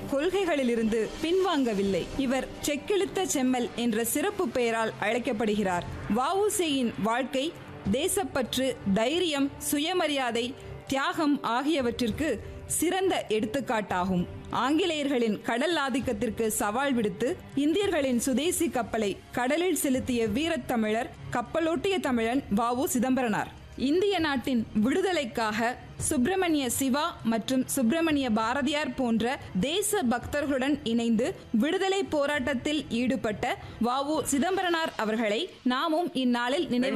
கொள்கைகளிலிருந்து பின்வாங்கவில்லை இவர் செக்கிழுத்த செம்மல் என்ற சிறப்பு பெயரால் அழைக்கப்படுகிறார் வஉசியின் வாழ்க்கை தேசப்பற்று தைரியம் சுயமரியாதை தியாகம் ஆகியவற்றிற்கு சிறந்த எடுத்துக்காட்டாகும் ஆங்கிலேயர்களின் கடல் ஆதிக்கத்திற்கு சவால் விடுத்து இந்தியர்களின் சுதேசி கப்பலை கடலில் செலுத்திய வீரத்தமிழர் கப்பலோட்டிய தமிழன் வஉ சிதம்பரனார் இந்திய நாட்டின் விடுதலைக்காக சுப்பிரமணிய சிவா மற்றும் சுப்பிரமணிய பாரதியார் போன்ற தேச பக்தர்களுடன் இணைந்து விடுதலை போராட்டத்தில் ஈடுபட்ட வஉ சிதம்பரனார் அவர்களை நாமும் இந்நாளில் நினைவு